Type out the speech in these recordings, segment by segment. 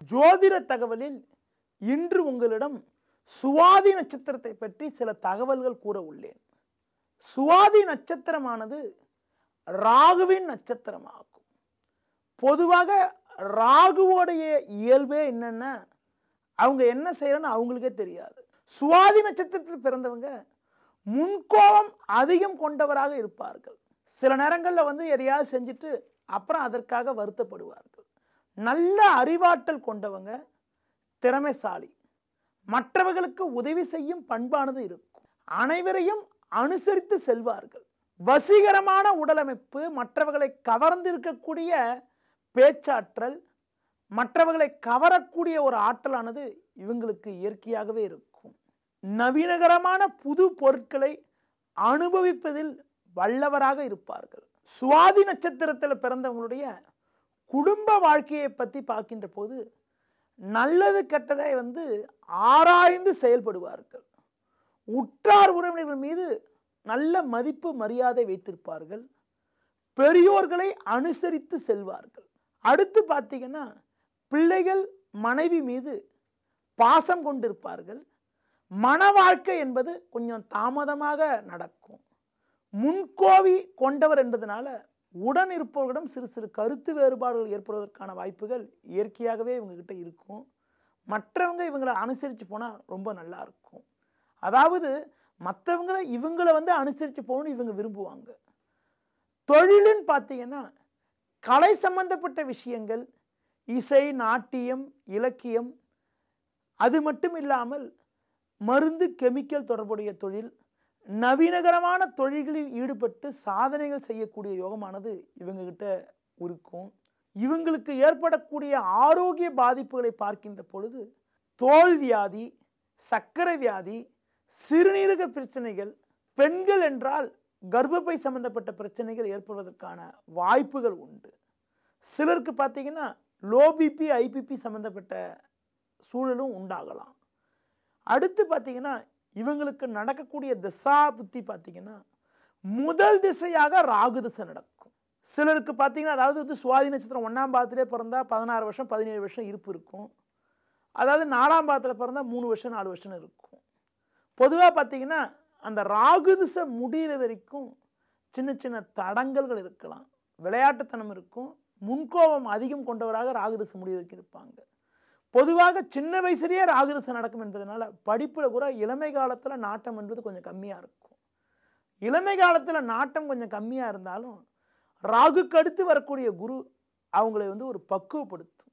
ஜோதிட தகவலில் இன்று உங்களிடம் சுவாதி நட்சத்திரத்தை பற்றி சில தகவல்கள் கூற உள்ளேன் சுவாதி நட்சத்திரமானது ராகுவின் நட்சத்திரமாகும் பொதுவாக ராகுவோடைய இயல்பே என்னன்னா அவங்க என்ன செய்யறன்னு அவங்களுக்கே தெரியாது சுவாதி நட்சத்திரத்தில் பிறந்தவங்க முன்கோபம் அதிகம் கொண்டவராக இருப்பார்கள் சில நேரங்களில் வந்து எதையாவது செஞ்சுட்டு அப்புறம் அதற்காக வருத்தப்படுவார்கள் நல்ல அறிவாற்றல் கொண்டவங்க திறமைசாலி மற்றவர்களுக்கு உதவி செய்யும் பண்பானது இருக்கும் அனைவரையும் அனுசரித்து செல்வார்கள் வசீகரமான உடலமைப்பு மற்றவர்களை கவர்ந்திருக்கக்கூடிய பேச்சாற்றல் மற்றவர்களை கவரக்கூடிய ஒரு ஆற்றலானது இவங்களுக்கு இயற்கையாகவே இருக்கும் நவீனகரமான புது பொருட்களை அனுபவிப்பதில் வல்லவராக இருப்பார்கள் சுவாதி நட்சத்திரத்தில் பிறந்தவங்களுடைய குடும்ப வாழ்க்கையை பற்றி பார்க்கின்ற போது நல்லது கெட்டதை வந்து ஆராய்ந்து செயல்படுவார்கள் உற்றார் உறவினர்கள் மீது நல்ல மதிப்பு மரியாதை வைத்திருப்பார்கள் பெரியோர்களை அனுசரித்து செல்வார்கள் அடுத்து பார்த்தீங்கன்னா பிள்ளைகள் மனைவி மீது பாசம் கொண்டிருப்பார்கள் மன வாழ்க்கை என்பது கொஞ்சம் தாமதமாக நடக்கும் முன்கோவி கொண்டவர் என்பதனால உடன் இருப்பவர்களிடம் சிறு சிறு கருத்து வேறுபாடுகள் ஏற்படுவதற்கான வாய்ப்புகள் இயற்கையாகவே இவங்ககிட்ட இருக்கும் மற்றவங்க இவங்களை அனுசரித்து போனால் ரொம்ப நல்லா இருக்கும் அதாவது மற்றவங்களை இவங்களை வந்து அனுசரித்து போகணும்னு இவங்க விரும்புவாங்க தொழிலுன்னு பார்த்தீங்கன்னா கலை சம்பந்தப்பட்ட விஷயங்கள் இசை நாட்டியம் இலக்கியம் அது மட்டும் இல்லாமல் மருந்து கெமிக்கல் தொடர்புடைய தொழில் நவீனகரமான தொழில்களில் ஈடுபட்டு சாதனைகள் செய்யக்கூடிய யோகமானது இவங்ககிட்ட இருக்கும் இவங்களுக்கு ஏற்படக்கூடிய ஆரோக்கிய பாதிப்புகளை பார்க்கின்ற பொழுது தோல் வியாதி சர்க்கரை வியாதி சிறுநீரக பிரச்சனைகள் பெண்கள் என்றால் கர்ப்பப்பை சம்பந்தப்பட்ட பிரச்சனைகள் ஏற்படுவதற்கான வாய்ப்புகள் உண்டு சிலருக்கு பார்த்தீங்கன்னா லோ பிபி ஐபிபி சம்பந்தப்பட்ட சூழலும் உண்டாகலாம் அடுத்து பார்த்தீங்கன்னா இவங்களுக்கு நடக்கக்கூடிய திசா புத்தி பார்த்தீங்கன்னா முதல் திசையாக ராகு திசை நடக்கும் சிலருக்கு பார்த்தீங்கன்னா அதாவது வந்து சுவாதி நட்சத்திரம் ஒன்றாம் பாதத்திலே பிறந்தா பதினாறு வருஷம் பதினேழு வருஷம் இருப்பு இருக்கும் அதாவது நாலாம் பாதத்தில் பிறந்தா மூணு வருஷம் நாலு வருஷம் இருக்கும் பொதுவாக பார்த்தீங்கன்னா அந்த ராகு திசை முடிகிற வரைக்கும் சின்ன சின்ன தடங்கல்கள் இருக்கலாம் விளையாட்டுத்தனம் இருக்கும் முன்கோபம் அதிகம் கொண்டவராக ராகு திசை முடிவதற்கு இருப்பாங்க பொதுவாக சின்ன வயசுலேயே ராகுதசை நடக்கும் என்பதனால படிப்பில் கூட இளமை காலத்தில் நாட்டம் என்பது கொஞ்சம் கம்மியாக இருக்கும் இளமை காலத்தில் நாட்டம் கொஞ்சம் கம்மியாக இருந்தாலும் ராகுக்கு அடுத்து வரக்கூடிய குரு அவங்களை வந்து ஒரு பக்குவப்படுத்தும்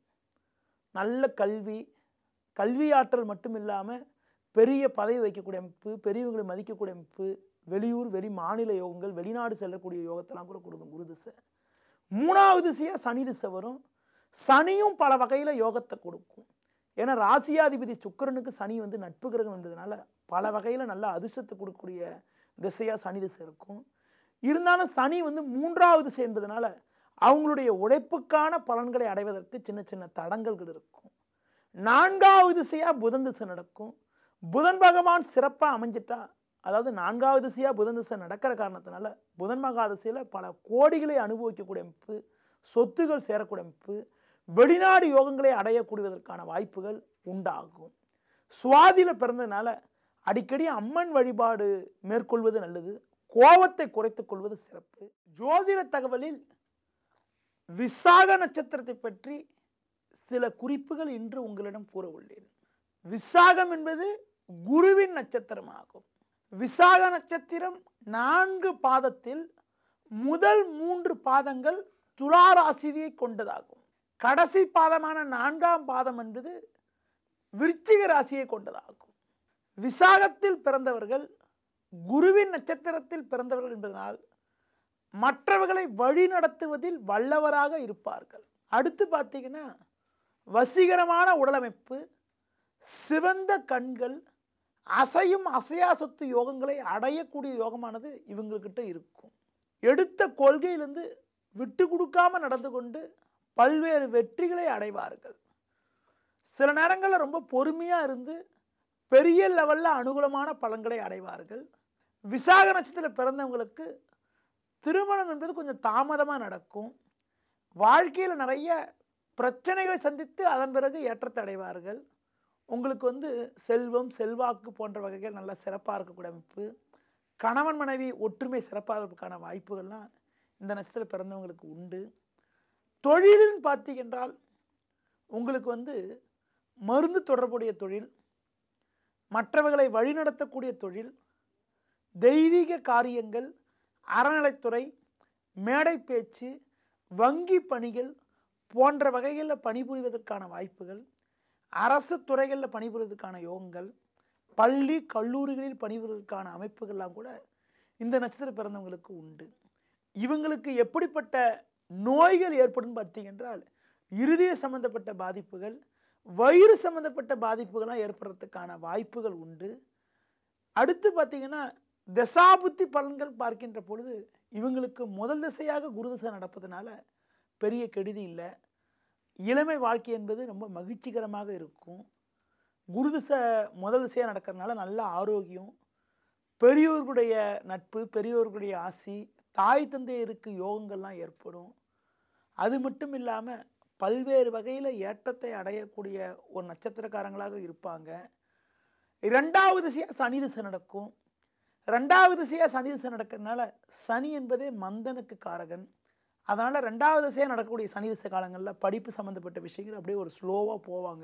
நல்ல கல்வி கல்வி ஆற்றல் மட்டும் இல்லாமல் பெரிய பதவி வைக்கக்கூடிய அமைப்பு பெரியவங்களை மதிக்கக்கூடிய அமைப்பு வெளியூர் வெளி மாநில யோகங்கள் வெளிநாடு செல்லக்கூடிய யோகத்தெல்லாம் கூட கொடுக்கும் குரு திசை மூணாவது திசையாக சனி திசை வரும் சனியும் பல வகையில் யோகத்தை கொடுக்கும் ஏன்னா ராசியாதிபதி சுக்கரனுக்கு சனி வந்து நட்பு கிரகம் என்பதனால பல வகையில் நல்ல அதிர்ஷ்டத்தை கொடுக்கக்கூடிய திசையாக சனி திசை இருக்கும் இருந்தாலும் சனி வந்து மூன்றாவது திசை என்பதனால அவங்களுடைய உழைப்புக்கான பலன்களை அடைவதற்கு சின்ன சின்ன தடங்கல்கள் இருக்கும் நான்காவது திசையாக புதன் திசை நடக்கும் புதன் பகவான் சிறப்பாக அமைஞ்சிட்டா அதாவது நான்காவது திசையாக புதன் திசை நடக்கிற காரணத்தினால புதன் மகா திசையில் பல கோடிகளை அனுபவிக்கக்கூடிய அமைப்பு சொத்துகள் சேரக்கூடிய அமைப்பு வெளிநாடு யோகங்களை அடையக்கூடியதற்கான வாய்ப்புகள் உண்டாகும் சுவாதியில் பிறந்ததுனால அடிக்கடி அம்மன் வழிபாடு மேற்கொள்வது நல்லது கோபத்தை குறைத்துக் கொள்வது சிறப்பு ஜோதிட தகவலில் விசாக நட்சத்திரத்தை பற்றி சில குறிப்புகள் இன்று உங்களிடம் கூற உள்ளேன் விசாகம் என்பது குருவின் நட்சத்திரமாகும் விசாக நட்சத்திரம் நான்கு பாதத்தில் முதல் மூன்று பாதங்கள் துலா ராசியை கொண்டதாகும் கடைசி பாதமான நான்காம் பாதம் என்பது விருச்சிக ராசியை கொண்டதாகும் விசாகத்தில் பிறந்தவர்கள் குருவின் நட்சத்திரத்தில் பிறந்தவர்கள் என்பதனால் மற்றவர்களை வழி நடத்துவதில் வல்லவராக இருப்பார்கள் அடுத்து பார்த்தீங்கன்னா வசீகரமான உடலமைப்பு சிவந்த கண்கள் அசையும் அசையா சொத்து யோகங்களை அடையக்கூடிய யோகமானது இவங்கக்கிட்ட இருக்கும் எடுத்த கொள்கையிலிருந்து விட்டு கொடுக்காம நடந்து கொண்டு பல்வேறு வெற்றிகளை அடைவார்கள் சில நேரங்களில் ரொம்ப பொறுமையாக இருந்து பெரிய லெவலில் அனுகூலமான பலன்களை அடைவார்கள் விசாக நட்சத்திரத்தில் பிறந்தவங்களுக்கு திருமணம் என்பது கொஞ்சம் தாமதமாக நடக்கும் வாழ்க்கையில் நிறைய பிரச்சனைகளை சந்தித்து அதன் பிறகு ஏற்றத்தை அடைவார்கள் உங்களுக்கு வந்து செல்வம் செல்வாக்கு போன்ற வகைகள் நல்லா சிறப்பாக இருக்கக்கூடிய அமைப்பு கணவன் மனைவி ஒற்றுமை சிறப்பாக இருப்பதற்கான வாய்ப்புகள்லாம் இந்த நட்சத்திரம் பிறந்தவங்களுக்கு உண்டு தொழில்னு பார்த்தீங்கன்றால் உங்களுக்கு வந்து மருந்து தொடர்புடைய தொழில் மற்றவர்களை வழிநடத்தக்கூடிய தொழில் தெய்வீக காரியங்கள் அறநிலைத்துறை மேடை பேச்சு வங்கி பணிகள் போன்ற வகைகளில் பணிபுரிவதற்கான வாய்ப்புகள் அரசு துறைகளில் பணிபுரிவதற்கான யோகங்கள் பள்ளி கல்லூரிகளில் பணிபுரிவதற்கான அமைப்புகள்லாம் கூட இந்த நட்சத்திரம் பிறந்தவங்களுக்கு உண்டு இவங்களுக்கு எப்படிப்பட்ட நோய்கள் ஏற்படும் பார்த்தீங்கன்றால் இருதய சம்பந்தப்பட்ட பாதிப்புகள் வயிறு சம்பந்தப்பட்ட பாதிப்புகள்லாம் ஏற்படுறதுக்கான வாய்ப்புகள் உண்டு அடுத்து பார்த்தீங்கன்னா தசாபுத்தி பலன்கள் பார்க்கின்ற பொழுது இவங்களுக்கு முதல் திசையாக குரு திசை நடப்பதனால பெரிய கெடுதி இல்லை இளமை வாழ்க்கை என்பது ரொம்ப மகிழ்ச்சிகரமாக இருக்கும் குரு திசை முதல் திசையாக நடக்கிறதுனால நல்ல ஆரோக்கியம் பெரியோர்களுடைய நட்பு பெரியோர்களுடைய ஆசி தாய் தந்தையருக்கு யோகங்கள்லாம் ஏற்படும் அது மட்டும் இல்லாமல் பல்வேறு வகையில் ஏற்றத்தை அடையக்கூடிய ஒரு நட்சத்திரக்காரங்களாக இருப்பாங்க ரெண்டாவது திசையாக சனி திசை நடக்கும் ரெண்டாவது திசையாக சனி திசை நடக்கிறதுனால சனி என்பதே மந்தனுக்கு காரகன் அதனால் ரெண்டாவது திசையாக நடக்கக்கூடிய சனி திசை காலங்களில் படிப்பு சம்மந்தப்பட்ட விஷயங்கள் அப்படியே ஒரு ஸ்லோவாக போவாங்க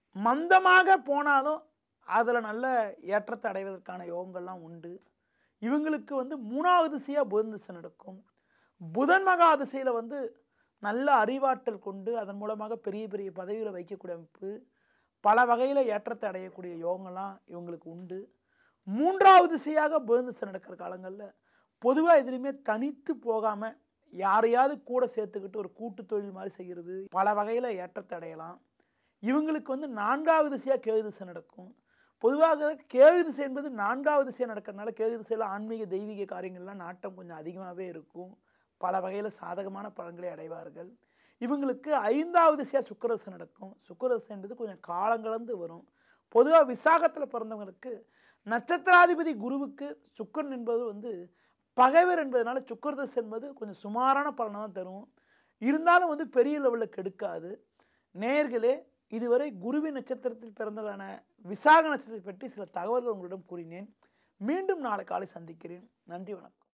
மந்தமாக போனாலும் அதில் நல்ல ஏற்றத்தை அடைவதற்கான யோகங்கள்லாம் உண்டு இவங்களுக்கு வந்து மூணாவது திசையாக புதன் திசை நடக்கும் புதன் மகா திசையில் வந்து நல்ல அறிவாற்றல் கொண்டு அதன் மூலமாக பெரிய பெரிய பதவிகளை வைக்கக்கூடிய அமைப்பு பல வகையில் ஏற்றத்தை அடையக்கூடிய யோகங்கள்லாம் இவங்களுக்கு உண்டு மூன்றாவது திசையாக புதன் திசை நடக்கிற காலங்களில் பொதுவாக எதுலையுமே தனித்து போகாமல் யாரையாவது கூட சேர்த்துக்கிட்டு ஒரு கூட்டு தொழில் மாதிரி செய்கிறது பல வகையில் ஏற்றத்தை அடையலாம் இவங்களுக்கு வந்து நான்காவது திசையாக கேது திசை நடக்கும் பொதுவாக கேது திசை என்பது நான்காவது திசையாக நடக்கிறதுனால கேது திசையில் ஆன்மீக தெய்வீக காரியங்கள்லாம் நாட்டம் கொஞ்சம் அதிகமாகவே இருக்கும் பல வகையில் சாதகமான பலன்களை அடைவார்கள் இவங்களுக்கு ஐந்தாவது திசையாக சுக்கரதசை நடக்கும் சுக்கரதசை என்பது கொஞ்சம் காலங்கலந்து வரும் பொதுவாக விசாகத்தில் பிறந்தவங்களுக்கு நட்சத்திராதிபதி குருவுக்கு சுக்கரன் என்பது வந்து பகைவர் என்பதனால சுக்கரதசை என்பது கொஞ்சம் சுமாரான பலனை தான் தரும் இருந்தாலும் வந்து பெரிய லெவலில் கெடுக்காது நேயர்களே இதுவரை குருவின் நட்சத்திரத்தில் பிறந்ததான விசாக நட்சத்திரத்தை பற்றி சில தகவல்கள் உங்களிடம் கூறினேன் மீண்டும் நாளை காலை சந்திக்கிறேன் நன்றி வணக்கம்